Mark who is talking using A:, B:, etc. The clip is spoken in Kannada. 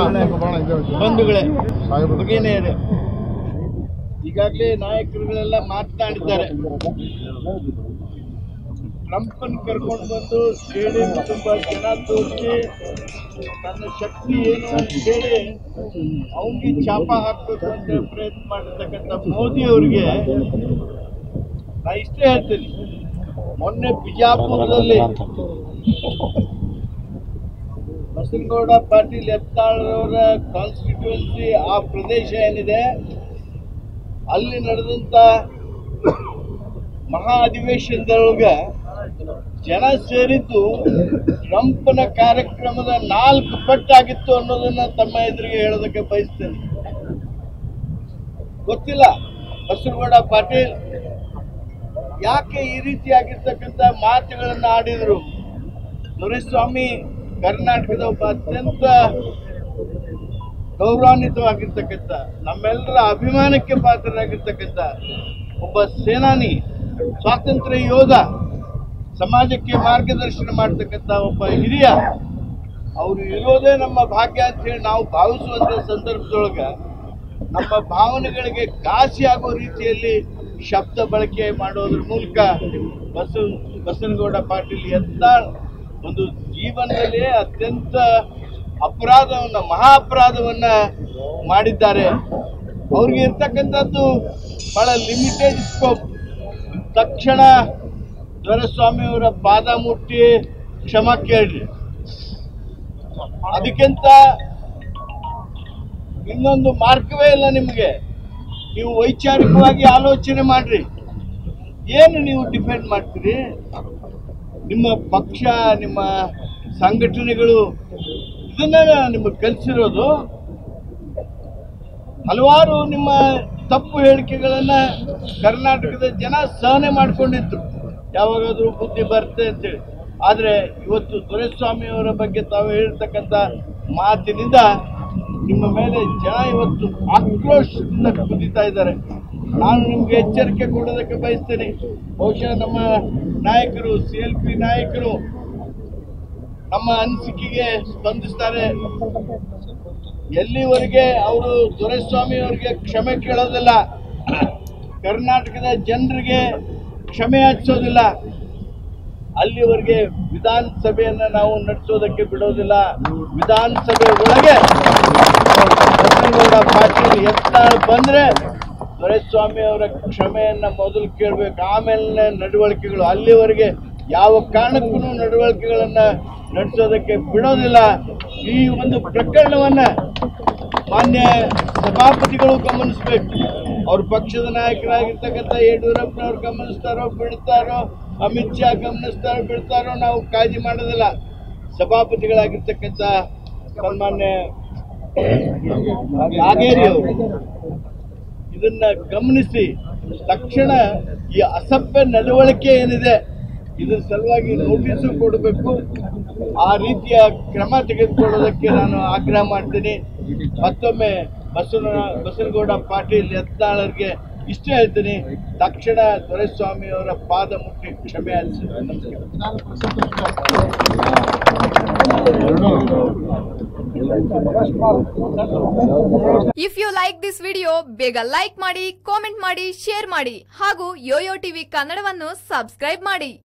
A: ಬಂಧುಗಳೇ ಭಗಿನಿಯರೇ ಈಗಾಗಲೇ ನಾಯಕರುಗಳೆಲ್ಲ ಮಾತನಾಡಿದ್ದಾರೆ ಟ್ರಂಪನ್ ಕರ್ಕೊಂಡು ಬಂದು ಸ್ಟೇಡಿಯಂ ತುಂಬಾ ಜನ ತೋರಿಸಿ ತನ್ನ ಶಕ್ತಿ ಏನು ಅಂತ ಹೇಳಿ ಅವನಿಗೆ ಚಾಪ ಹಾಕಬೇಕು ಅಂತ ಪ್ರಯತ್ನ ಮಾಡಿರ್ತಕ್ಕಂಥ ಮೋದಿ ಅವರಿಗೆ ನಾ ಇಷ್ಟೇ ಹೇಳ್ತೀನಿ ಮೊನ್ನೆ ಬಿಜಾಪುರದಲ್ಲಿ ಬಸನಗೌಡ ಪಾಟೀಲ್ ಯತ್ನಾಳ್ ಕಾನ್ಸ್ಟಿಟ್ಯೂನ್ಸಿ ಆ ಪ್ರದೇಶ ಏನಿದೆ ಅಲ್ಲಿ ನಡೆದಂತ ಮಹಾ ಅಧಿವೇಶನದೊಳಗೆ ಜನ ಸೇರಿದ್ದು ಟ್ರಂಪ್ನ ಕಾರ್ಯಕ್ರಮದ ನಾಲ್ಕು ಪಟ್ಟಾಗಿತ್ತು ಅನ್ನೋದನ್ನ ತಮ್ಮ ಎದುರಿಗೆ ಹೇಳೋದಕ್ಕೆ ಬಯಸ್ತೇನೆ ಗೊತ್ತಿಲ್ಲ ಬಸನಗೌಡ ಪಾಟೀಲ್ ಯಾಕೆ ಈ ರೀತಿಯಾಗಿರ್ತಕ್ಕಂಥ ಮಾತುಗಳನ್ನು ಆಡಿದ್ರು ದೊರೆಸ್ವಾಮಿ ಕರ್ನಾಟಕದ ಒಬ್ಬ ಅತ್ಯಂತ ಗೌರವಾನ್ವಿತವಾಗಿರ್ತಕ್ಕಂಥ ನಮ್ಮೆಲ್ಲರ ಅಭಿಮಾನಕ್ಕೆ ಪಾತ್ರರಾಗಿರ್ತಕ್ಕಂಥ ಒಬ್ಬ ಸೇನಾನಿ ಸ್ವಾತಂತ್ರ್ಯ ಯೋಧ ಸಮಾಜಕ್ಕೆ ಮಾರ್ಗದರ್ಶನ ಮಾಡ್ತಕ್ಕಂಥ ಒಬ್ಬ ಹಿರಿಯ ಅವರು ಇರೋದೇ ನಮ್ಮ ಭಾಗ್ಯ ಅಂತ ಹೇಳಿ ನಾವು ಭಾವಿಸುವಂತ ಸಂದರ್ಭದೊಳಗ ನಮ್ಮ ಭಾವನೆಗಳಿಗೆ ಘಾಸಿ ಆಗೋ ರೀತಿಯಲ್ಲಿ ಶಬ್ದ ಬಳಕೆ ಮಾಡೋದ್ರ ಮೂಲಕ ಬಸವ ಬಸನಗೌಡ ಪಾಟೀಲ್ ಯತ್ನಾಳ್ ಒಂದು ಜೀವನದಲ್ಲಿ ಅತ್ಯಂತ ಅಪರಾಧವನ್ನ ಮಹಾ ಅಪರಾಧವನ್ನ ಮಾಡಿದ್ದಾರೆ ಅವ್ರಿಗೆ ಇರ್ತಕ್ಕಂಥದ್ದು ಬಹಳ ಲಿಮಿಟೆಡ್ ಸ್ಕೋಪ್ ತಕ್ಷಣ ದೊರೆಸ್ವಾಮಿಯವರ ಪಾದ ಮುಟ್ಟಿ ಕ್ಷಮ ಕೇಳ್ರಿ ಅದಕ್ಕಿಂತ ಇನ್ನೊಂದು ಮಾರ್ಗವೇ ಇಲ್ಲ ನಿಮಗೆ ನೀವು ವೈಚಾರಿಕವಾಗಿ ಆಲೋಚನೆ ಮಾಡ್ರಿ ಏನು ನೀವು ಡಿಫೆಂಡ್ ಮಾಡ್ತೀರಿ ನಿಮ್ಮ ಪಕ್ಷ ನಿಮ್ಮ ಸಂಘಟನೆಗಳು ಇದನ್ನ ನಿಮಗೆ ಕಲಿಸಿರೋದು ಹಲವಾರು ನಿಮ್ಮ ತಪ್ಪು ಹೇಳಿಕೆಗಳನ್ನ ಕರ್ನಾಟಕದ ಜನ ಸಹನೆ ಮಾಡ್ಕೊಂಡಿದ್ರು ಯಾವಾಗಾದ್ರೂ ಬುದ್ಧಿ ಬರುತ್ತೆ ಅಂತೇಳಿ ಆದರೆ ಇವತ್ತು ದೊರೆಸ್ವಾಮಿಯವರ ಬಗ್ಗೆ ತಾವು ಹೇಳ್ತಕ್ಕಂಥ ಮಾತಿನಿಂದ ನಿಮ್ಮ ಮೇಲೆ ಜನ ಇವತ್ತು ಆಕ್ರೋಶದಿಂದ ಕುದಿತಾ ಇದ್ದಾರೆ ನಾನು ನಿಮ್ಗೆ ಎಚ್ಚರಿಕೆ ಕೊಡೋದಕ್ಕೆ ಬಯಸ್ತೇನೆ ಬಹುಶಃ ನಮ್ಮ ನಾಯಕರು ಸಿ ಎಲ್ ಪಿ ನಾಯಕರು ನಮ್ಮ ಅನಿಸಿಕೆಗೆ ಸ್ಪಂದಿಸ್ತಾರೆ ಎಲ್ಲಿವರೆಗೆ ಅವರು ದೊರೆಸ್ವಾಮಿ ಅವರಿಗೆ ಕ್ಷಮೆ ಕೇಳೋದಿಲ್ಲ ಕರ್ನಾಟಕದ ಜನರಿಗೆ ಕ್ಷಮೆ ಹಚ್ಚೋದಿಲ್ಲ ಅಲ್ಲಿವರೆಗೆ ವಿಧಾನಸಭೆಯನ್ನ ನಾವು ನಡೆಸೋದಕ್ಕೆ ಬಿಡೋದಿಲ್ಲ ವಿಧಾನಸಭೆ ಒಳಗೆ ಬಸನಗೌಡ ಪಾಟೀಲ್ ಯತ್ನಾಳ್ ಬಂದ್ರೆ ದೊರೆಸ್ವಾಮಿ ಅವರ ಕ್ಷಮೆಯನ್ನ ಮೊದಲು ಕೇಳಬೇಕು ಆಮೇಲೆ ನಡವಳಿಕೆಗಳು ಅಲ್ಲಿವರೆಗೆ ಯಾವ ಕಾರಣಕ್ಕೂ ನಡವಳಿಕೆಗಳನ್ನ ನಡೆಸೋದಕ್ಕೆ ಬಿಡೋದಿಲ್ಲ ಈ ಒಂದು ಪ್ರಕರಣವನ್ನ ಮಾನ್ಯ ಸಭಾಪತಿಗಳು ಗಮನಿಸಬೇಕು ಅವ್ರ ಪಕ್ಷದ ನಾಯಕರಾಗಿರ್ತಕ್ಕಂಥ ಯಡಿಯೂರಪ್ಪನವ್ರು ಗಮನಿಸ್ತಾರೋ ಬಿಡ್ತಾರೋ ಅಮಿತ್ ಶಾ ಗಮನಿಸ್ತಾರೋ ಬಿಡ್ತಾರೋ ನಾವು ಕಾಳಜಿ ಮಾಡೋದಿಲ್ಲ ಸಭಾಪತಿಗಳಾಗಿರ್ತಕ್ಕಂಥ ಸನ್ಮಾನ್ಯ ಕಾಗೇರಿ ಅವರು ಇದನ್ನ ಗಮನಿಸಿ ತಕ್ಷಣ ಈ ಅಸಭ್ಯ ನಡವಳಿಕೆ ಏನಿದೆ ಇದರ ಸಲುವಾಗಿ ನೋಟಿಸು ಕೊಡಬೇಕು ಆ ರೀತಿಯ ಕ್ರಮ ತೆಗೆದುಕೊಳ್ಳೋದಕ್ಕೆ ನಾನು ಆಗ್ರಹ ಮಾಡ್ತೀನಿ ಮತ್ತೊಮ್ಮೆ ಬಸವನ ಬಸನಗೌಡ ಪಾಟೀಲ್ ಯತ್ನಾಳರಿಗೆ ಇಷ್ಟ ಹೇಳ್ತೀನಿ ತಕ್ಷಣ ದೊರೆಸ್ವಾಮಿ ಅವರ ಪಾದ ಮುಟ್ಟಿ ಕ್ಷಮೆ ಯಾಚಿಸಿ ನಮಸ್ಕಾರ
B: if you like this video ಬೇಗ ಲೈಕ್ ಮಾಡಿ ಕಾಮೆಂಟ್ ಮಾಡಿ ಶೇರ್ ಮಾಡಿ ಹಾಗೂ ಯೋಯೋ ಟಿವಿ ಕನ್ನಡವನ್ನು ಸಬ್ಸ್ಕ್ರೈಬ್ ಮಾಡಿ